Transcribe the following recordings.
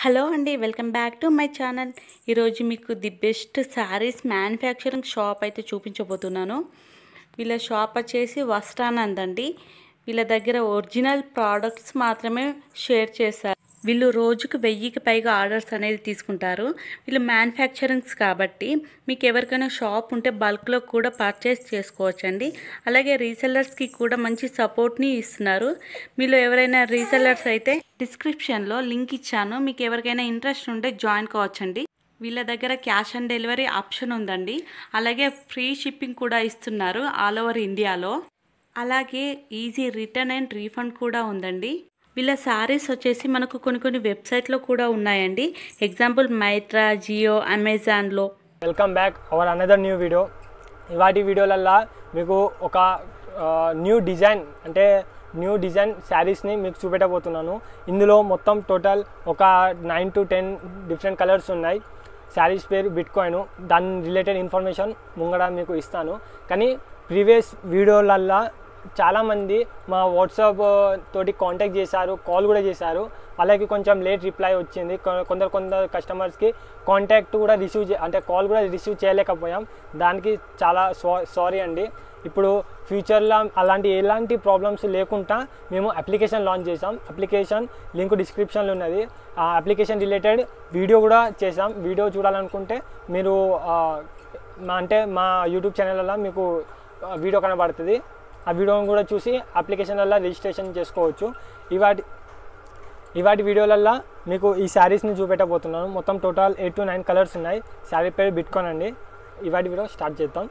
hello అండి welcome back to my channel ఈరోజు మీకు the best sarees manufacturing shop అయితే చూపించబోతున్నాను వీళ్ళ షాప్ వచ్చేసి వస్త్రానంద్ అండి వీళ్ళ దగ్గర ఒరిజినల్ ప్రోడక్ట్స్ మాత్రమే షేర్ చేస్తారు వీళ్ళు రోజుకు వెయ్యికి పైగా ఆర్డర్స్ అనేది తీసుకుంటారు వీళ్ళు మ్యానుఫ్యాక్చరింగ్స్ కాబట్టి మీకు ఎవరికైనా షాప్ ఉంటే బల్క్లో కూడా పర్చేస్ చేసుకోవచ్చండి అలాగే రీసెల్లర్స్కి కూడా మంచి సపోర్ట్ని ఇస్తున్నారు మీలో ఎవరైనా రీసెల్లర్స్ అయితే డిస్క్రిప్షన్లో లింక్ ఇచ్చాను మీకు ఎవరికైనా ఇంట్రెస్ట్ ఉంటే జాయిన్ కావచ్చండి వీళ్ళ దగ్గర క్యాష్ ఆన్ డెలివరీ ఆప్షన్ ఉందండి అలాగే ఫ్రీ షిప్పింగ్ కూడా ఇస్తున్నారు ఆల్ ఓవర్ ఇండియాలో అలాగే ఈజీ రిటర్న్ అండ్ రీఫండ్ కూడా ఉందండి వీళ్ళ శారీస్ వచ్చేసి మనకు కొన్ని కొన్ని వెబ్సైట్లో కూడా ఉన్నాయండి ఎగ్జాంపుల్ మైత్రా జియో అమెజాన్లో welcome back our another new video ఇవాటి వీడియోలల్లో మీకు ఒక న్యూ డిజైన్ అంటే న్యూ డిజైన్ శారీస్ని మీకు చూపెట్టబోతున్నాను ఇందులో మొత్తం టోటల్ ఒక nine to ten different colours ఉన్నాయి శారీస్ పేరు బిట్కాయిన్ దాని రిలేటెడ్ ఇన్ఫర్మేషన్ ముంగడ మీకు ఇస్తాను కానీ ప్రీవియస్ వీడియోలల్లో చాలామంది మా వాట్సాప్ తోటి కాంటాక్ట్ చేశారు కాల్ కూడా చేశారు వాళ్ళకి కొంచెం లేట్ రిప్లై వచ్చింది కొ- కొందరు కొందరు కస్టమర్స్కి కాంటాక్ట్ కూడా రిసీవ్ చే అంటే కాల్ కూడా రిసీవ్ చేయలేకపోయాం దానికి చాలా సారీ అండి ఇప్పుడు ఫ్యూచర్లో అలాంటి ఎలాంటి ప్రాబ్లమ్స్ లేకుండా మేము అప్లికేషన్ లాంచ్ చేసాం అప్లికేషన్ లింక్ డిస్క్రిప్షన్లో ఉన్నది ఆ అప్లికేషన్ రిలేటెడ్ వీడియో కూడా చేసాం వీడియో చూడాలనుకుంటే మీరు ఆ, మా అంటే మా యూట్యూబ్ ఛానల్లో మీకు ఆ, వీడియో కనబడుతుంది ఆ వీడియోని కూడా చూసి అప్లికేషన్లలో రిజిస్ట్రేషన్ చేసుకోవచ్చు ఇవాటి ఇవాటి వీడియోలల్లో మీకు ఈ శారీస్ని చూపెట్టబోతున్నాను మొత్తం total eight to nine colours ఉన్నాయి శారీ పేరు బిట్కాన్ అండి ఇవాటి వీడియో స్టార్ట్ చేద్దాం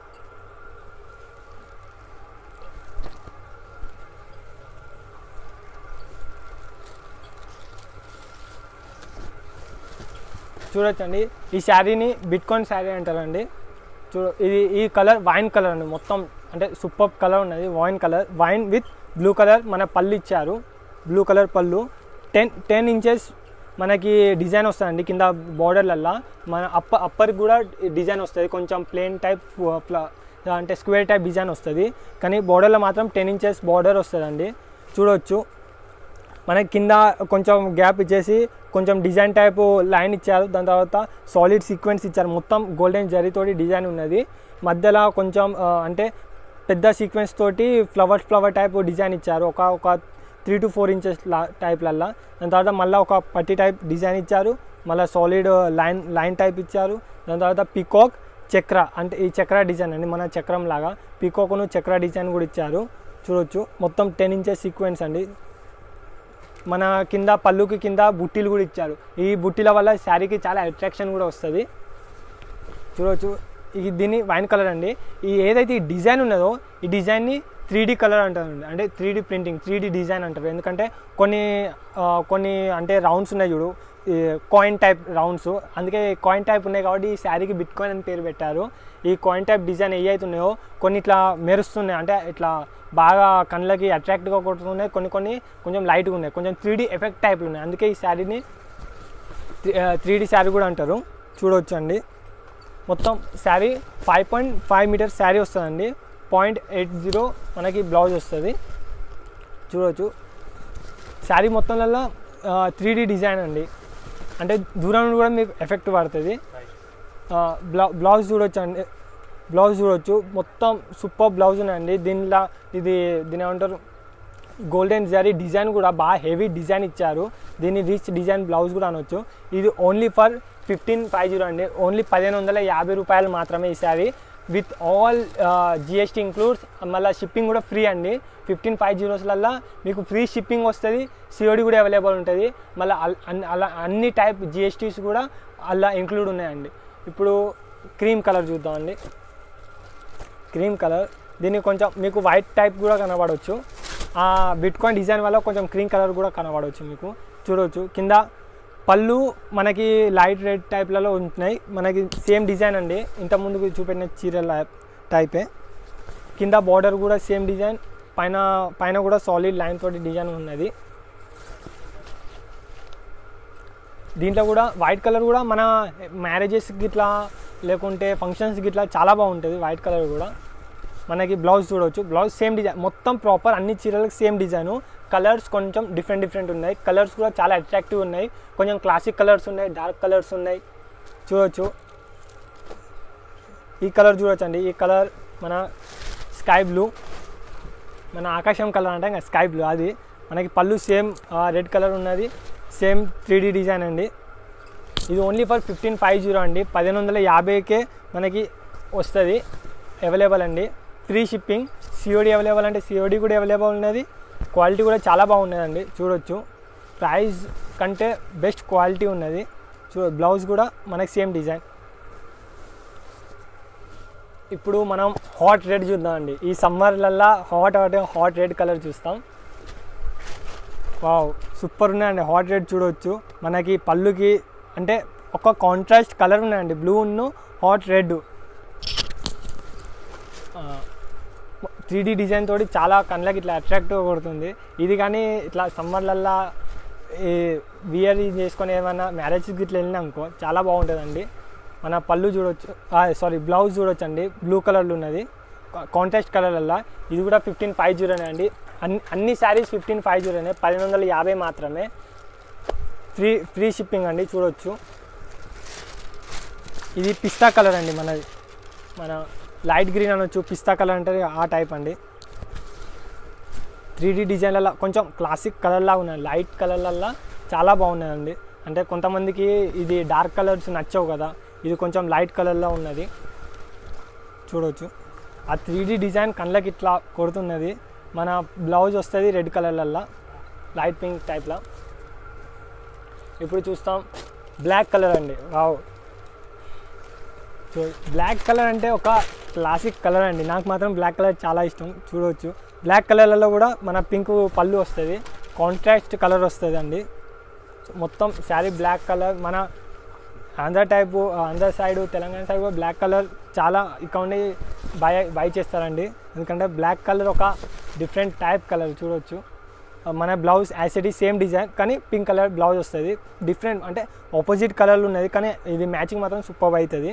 చూడొచ్చండి ఈ శారీని బిట్కాయిన్ శారీ అంటారండి చూడు ఇది ఈ కలర్ వైన్ కలర్ అండి మొత్తం అంటే సూపర్ కలర్ ఉన్నది wine colour wine with blue colour మన పళ్ళు ఇచ్చారు బ్లూ కలర్ పళ్ళు టెన్ టెన్ ఇంచెస్ మనకి డిజైన్ వస్తుందండి కింద బార్డర్లల్లో మన అప్ప అప్పర్కి కూడా డిజైన్ వస్తుంది కొంచెం ప్లేన్ టైప్ అంటే స్క్వేర్ టైప్ డిజైన్ వస్తుంది కానీ బార్డర్లో మాత్రం టెన్ ఇంచెస్ బార్డర్ వస్తుందండి చూడొచ్చు మనకి కింద కొంచెం గ్యాప్ ఇచ్చేసి కొంచెం డిజైన్ టైప్ లైన్ ఇచ్చారు దాని తర్వాత సాలిడ్ సీక్వెన్స్ ఇచ్చారు మొత్తం గోల్డెన్ జరీతోటి డిజైన్ ఉన్నది మధ్యలో కొంచెం ఆ, అంటే పెద్ద సీక్వెన్స్ తోటి ఫ్లవర్ ఫ్లవర్ టైప్ డిజైన్ ఇచ్చారు ఒక ఒక త్రీ టు ఫోర్ ఇంచెస్ లా టైప్లల్లా దాని తర్వాత మళ్ళీ ఒక పట్టి టైప్ డిజైన్ ఇచ్చారు మళ్ళీ సాలిడ్ లైన్ లైన్ టైప్ ఇచ్చారు దాని తర్వాత పికాక్ చక్ర అంటే ఈ చక్ర డిజైన్ అండి మన చక్రం లాగా పికాక్ను చక్ర డిజైన్ కూడా ఇచ్చారు చూడొచ్చు మొత్తం టెన్ ఇంచెస్ సీక్వెన్స్ అండి మన కింద పళ్ళుకి కింద బుట్టీలు కూడా ఇచ్చారు ఈ బుట్టీల వల్ల శారీకి చాలా అట్రాక్షన్ కూడా వస్తుంది చూడవచ్చు ఇది దీన్ని వైన్ కలర్ అండి ఈ ఏదైతే ఈ డిజైన్ ఉన్నదో ఈ డిజైన్ని త్రీ డీ కలర్ అంటారు అంటే three D printing three D design అంటారు ఎందుకంటే కొన్ని ఆ, కొన్ని అంటే రౌండ్స్ ఉన్నాయి చూడు ఈ కాయిన్ టైప్ రౌండ్స్ అందుకే కాయిన్ టైప్ ఉన్నాయి కాబట్టి ఈ శారీకి బిట్ కాయిన్ అని పేరు పెట్టారు ఈ కాయిన్ టైప్ డిజైన్ ఏ అవుతున్నాయో కొన్ని ఇట్లా మెరుస్తున్నాయి అంటే ఇట్లా బాగా కళ్ళకి అట్రాక్ట్గా కొడుతున్నాయి కొన్ని కొన్ని కొంచెం లైట్గా ఉన్నాయి కొంచెం త్రీ డీ ఎఫెక్ట్ టైప్లు ఉన్నాయి అందుకే ఈ శారీని త్రీ డీ శారీ కూడా అంటారు చూడవచ్చు అండి మొత్తం sari five point five metres sari వస్తుందండి పాయింట్ ఎయిట్ జీరో మనకి బ్లౌజ్ వస్తుంది చూడవచ్చు శారీ మొత్తంలో త్రీ డీ డిజైన్ అండి అంటే దూరం నుండి కూడా మీకు ఎఫెక్ట్ పడుతుంది ఆ, బ్లౌ బ్లౌజ్ చూడొచ్చు అండి బ్లౌజ్ చూడొచ్చు మొత్తం సూపర్ బ్లౌజ్ ఉన్నాయండి దీనిలో ఇది దీని ఏమంటారు గోల్డెన్ జరీ డిజైన్ కూడా బాగా హెవీ డిజైన్ ఇచ్చారు దీన్ని రిచ్ డిజైన్ బ్లౌజ్ కూడా అనొచ్చు ఇది only for fifteen five zero అండి ఓన్లీ పదిహేను వందల యాభై రూపాయలు మాత్రమే ఈ sari with all GST includes మళ్ళీ షిప్పింగ్ కూడా ఫ్రీ అండి ఫిఫ్టీన్ ఫైవ్ జీరోస్లల్లో మీకు ఫ్రీ షిప్పింగ్ వస్తుంది సిఓడి కూడా అవైలబుల్ ఉంటుంది మళ్ళీ అలా అన్ని టైప్ జిఎస్టీస్ కూడా అలా ఇంక్లూడ్ ఉన్నాయండి ఇప్పుడు క్రీమ్ కలర్ చూద్దామండి క్రీమ్ కలర్ దీన్ని కొంచెం మీకు వైట్ టైప్ కూడా కనబడవచ్చు ఆ బిట్కాయిన్ డిజైన్ వల్ల కొంచెం క్రీమ్ కలర్ కూడా కనబడవచ్చు మీకు చూడవచ్చు కింద పళ్ళు మనకి లైట్ రెడ్ టైప్లలో ఉంటున్నాయి మనకి సేమ్ డిజైన్ అండి ఇంత ముందుకు చూపెట్టిన చీరల టైపే కింద బార్డర్ కూడా సేమ్ డిజైన్ పైన పైన కూడా సాలిడ్ లైన్ తోటి డిజైన్ ఉన్నది దీంట్లో కూడా వైట్ కలర్ కూడా మన మ్యారేజెస్ గిట్లా లేకుంటే ఫంక్షన్స్ గిట్లా చాలా బాగుంటుంది వైట్ కలర్ కూడా మనకి బ్లౌజ్ చూడవచ్చు బ్లౌజ్ సేమ్ డిజైన్ మొత్తం ప్రాపర్ అన్ని చీరలకు సేమ్ డిజైన్ కలర్స్ కొంచెం డిఫరెంట్ డిఫరెంట్ ఉన్నాయి కలర్స్ కూడా చాలా అట్రాక్టివ్ ఉన్నాయి కొంచెం క్లాసిక్ కలర్స్ ఉన్నాయి డార్క్ కలర్స్ ఉన్నాయి చూడొచ్చు ఈ కలర్ చూడొచ్చండి ఈ కలర్ మన స్కై బ్లూ మన ఆకాశం కలర్ అంటే ఇంకా స్కై బ్లూ అది మనకి పళ్ళు సేమ్ రెడ్ కలర్ ఉన్నది సేమ్ త్రీ డిజైన్ అండి ఇది only for fifteen five zero అండి పదిహేను వందల యాభైకే మనకి వస్తుంది అవైలబుల్ అండి ఫ్రీ షిప్పింగ్ సిఓడి అవైలబుల్ అంటే సిఓడి కూడా అవైలబుల్ ఉన్నది క్వాలిటీ కూడా చాలా బాగున్నదండి చూడొచ్చు ప్రైస్ కంటే బెస్ట్ క్వాలిటీ ఉన్నది చూ బ్లౌజ్ కూడా మనకి సేమ్ డిజైన్ ఇప్పుడు మనం హాట్ రెడ్ చూద్దామండి ఈ సమ్మర్లల్లా hot hot hot red colour చూస్తాం వావ్ సూపర్ ఉన్నాయండి హాట్ రెడ్ చూడవచ్చు మనకి పళ్ళుకి అంటే ఒక కాంట్రాస్ట్ కలర్ ఉన్నాయండి బ్లూ ఉన్ను hot red three D design తోటి చాలా కళ్ళకి ఇట్లా అట్రాక్టివ్ కొడుతుంది ఇది కానీ ఇట్లా సమ్మర్లల్లా ఈ వియర్ చేసుకొని ఏమైనా మ్యారేజ్కి ఇట్లా వెళ్ళినా అనుకో చాలా బాగుంటుందండి మన పళ్ళు చూడొచ్చు సారీ బ్లౌజ్ చూడొచ్చు అండి బ్లూ కలర్లో ఉన్నది కాంట్రాస్ట్ కలర్లల్లా ఇది కూడా ఫిఫ్టీన్ ఫైవ్ జీరోనే అండి అన్ని అన్ని శారీస్ ఫిఫ్టీన్ ఫైవ్ జీరోనే పదిహేను వందల యాభై మాత్రమే ఫ్రీ ఫ్రీ షిప్పింగ్ అండి చూడొచ్చు ఇది పిస్తా కలర్ అండి మనది మన లైట్ గ్రీన్ అనొచ్చు పిస్తా కలర్ అంటే ఆ టైప్ అండి త్రీ డీ డిజైన్లలో కొంచెం క్లాసిక్ కలర్లా ఉన్నాయి లైట్ కలర్లల్లో చాలా బాగున్నాయండి అంటే కొంతమందికి ఇది డార్క్ కలర్స్ నచ్చవు కదా ఇది కొంచెం లైట్ కలర్లో ఉన్నది చూడవచ్చు ఆ త్రీ డీ డిజైన్ కళ్ళకి ఇట్లా కొడుతున్నది మన బ్లౌజ్ వస్తుంది రెడ్ కలర్లల్లో లైట్ పింక్ టైప్లో ఇప్పుడు చూస్తాం బ్లాక్ కలర్ అండి వావ్ చూ బ్లాక్ కలర్ అంటే ఒక క్లాసిక్ కలర్ అండి నాకు మాత్రం బ్లాక్ కలర్ చాలా ఇష్టం చూడవచ్చు బ్లాక్ కలర్లలో కూడా మన పింక్ పళ్ళు వస్తుంది కాంట్రాస్ట్ కలర్ వస్తుంది అండి మొత్తం శారీ బ్లాక్ కలర్ మన Andhra type Andhra side Telangana side కూడా బ్లాక్ కలర్ చాలా ఇక్కడ బై బై చేస్తారండి ఎందుకంటే బ్లాక్ కలర్ ఒక డిఫరెంట్ టైప్ కలర్ చూడవచ్చు మన బ్లౌజ్ యాసిటీ సేమ్ డిజైన్ కానీ పింక్ కలర్ బ్లౌజ్ వస్తుంది డిఫరెంట్ అంటే ఆపోజిట్ కలర్లు ఉన్నది కానీ ఇది మ్యాచింగ్ మాత్రం సూపర్ అవుతుంది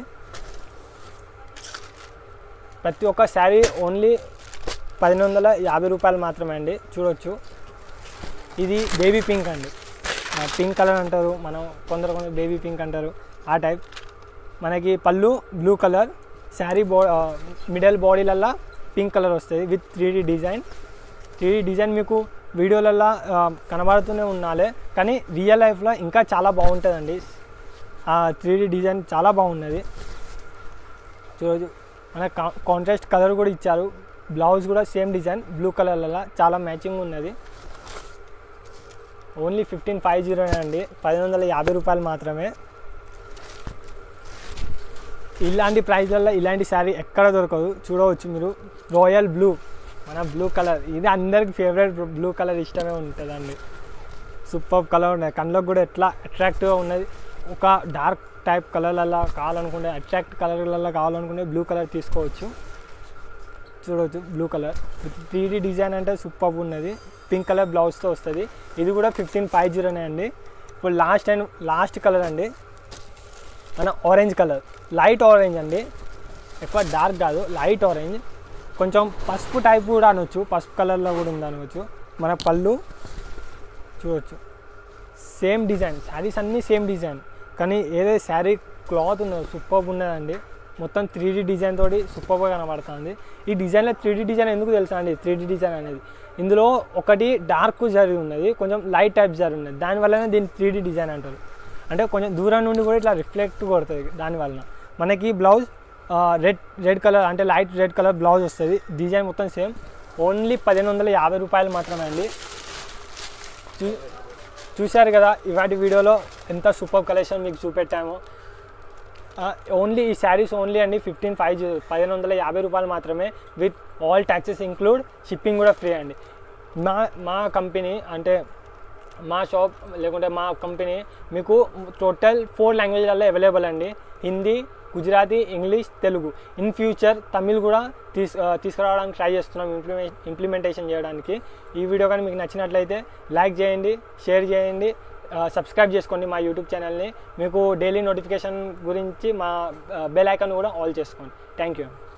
ప్రతి ఒక్క శారీ ఓన్లీ పదిహేను వందల యాభై రూపాయలు మాత్రమే అండి చూడొచ్చు ఇది బేబీ పింక్ అండి పింక్ కలర్ అంటారు మనం కొందరు కొందరు బేబీ పింక్ అంటారు ఆ టైప్ మనకి పళ్ళు బ్లూ కలర్ శారీ బో మిడల్ బాడీలల్లో పింక్ కలర్ వస్తుంది with three D design three D design మీకు వీడియోలల్లో కనబడుతూనే ఉన్నాలే కానీ రియల్ లైఫ్లో ఇంకా చాలా బాగుంటుందండి ఆ త్రీ డీ డిజైన్ చాలా బాగున్నది చూడొచ్చు మన కాంట్రాస్ట్ కలర్ కూడా ఇచ్చారు బ్లౌజ్ కూడా సేమ్ డిజైన్ బ్లూ కలర్లలో చాలా మ్యాచింగ్ ఉన్నది ఓన్లీ ఫిఫ్టీన్ ఫైవ్ జీరో అండి పదిహేను వందల యాభై రూపాయలు మాత్రమే ఇలాంటి ప్రైజ్లలో ఇలాంటి శారీ ఎక్కడ దొరకదు చూడవచ్చు మీరు రాయల్ బ్లూ మన బ్లూ కలర్ ఇది అందరికి ఫేవరెట్ బ్లూ కలర్ ఇష్టమే ఉంటుందండి సూపర్ కలర్ ఉన్నాయి కళ్ళకు కూడా ఎట్లా అట్రాక్టివ్గా ఉన్నది ఒక డార్క్ టైప్ కలర్లలో కావాలనుకుంటే అట్రాక్ట్ కలర్లలో కావాలనుకుంటే బ్లూ కలర్ తీసుకోవచ్చు చూడవచ్చు blue colour three D design అంటే సూపర్ ఉన్నది పింక్ కలర్ బ్లౌజ్తో వస్తుంది ఇది కూడా ఫిఫ్టీన్ ఫైవ్ జీరోనే అండి ఇప్పుడు లాస్ట్ అండ్ లాస్ట్ కలర్ అండి మన ఆరెంజ్ కలర్ లైట్ ఆరెంజ్ అండి ఎక్కువ డార్క్ కాదు లైట్ ఆరెంజ్ కొంచెం పసుపు టైప్ కూడా అనొచ్చు పసుపు కలర్లో కూడా ఉంది అనవచ్చు మన పళ్ళు చూడవచ్చు సేమ్ డిజైన్ శారీస్ అన్నీ సేమ్ డిజైన్ కానీ ఏదైతే శారీ క్లాత్ ఉన్నదో సూపర్ ఉన్నదండి మొత్తం త్రీ డీ డిజైన్ తోటి సూపర్గా కనబడుతుంది ఈ డిజైన్లో త్రీ డీ డిజైన్ ఎందుకు తెలుసా అండి త్రీ డీ డిజైన్ అనేది ఇందులో ఒకటి డార్క్ జరి ఉన్నది కొంచెం లైట్ టైప్ జరి ఉన్నది దానివల్లనే దీన్ని త్రీ డీ డిజైన్ అంటారు అంటే కొంచెం దూరం నుండి కూడా ఇట్లా రిఫ్లెక్ట్ కొడుతుంది దానివల్ల మనకి బ్లౌజ్ రెడ్ రెడ్ కలర్ అంటే లైట్ రెడ్ కలర్ బ్లౌజ్ వస్తుంది డిజైన్ మొత్తం సేమ్ ఓన్లీ పదిహేను వందల యాభై రూపాయలు మాత్రమే అండి చూ చూశారు కదా ఇవాటి వీడియోలో ఎంత సూపర్ కలెక్షన్ మీకు చూపెట్టామో ఓన్లీ ఈ శారీస్ ఓన్లీ అండి ఫిఫ్టీన్ ఫైవ్ జీరో పదిహేను వందల యాభై రూపాయలు మాత్రమే with all taxes include shipping కూడా ఫ్రీ అండి మా మా కంపెనీ అంటే మా షాప్ లేకుంటే మా కంపెనీ మీకు టోటల్ ఫోర్ లాంగ్వేజ్లలో అవైలబుల్ అండి Hindi Gujarati English Telugu in future Tamil కూడా తీసు తీసుకురావడానికి ట్రై చేస్తున్నాం ఇంప్లిమే ఇంప్లిమెంటేషన్ చేయడానికి ఈ వీడియో కానీ మీకు నచ్చినట్లయితే లైక్ చేయండి షేర్ చేయండి సబ్స్క్రైబ్ చేసుకోండి మా యూట్యూబ్ ఛానల్ని మీకు డైలీ నోటిఫికేషన్ గురించి మా బెల్ ఐకాన్ కూడా ఆల్ చేసుకోండి థ్యాంక్ యూ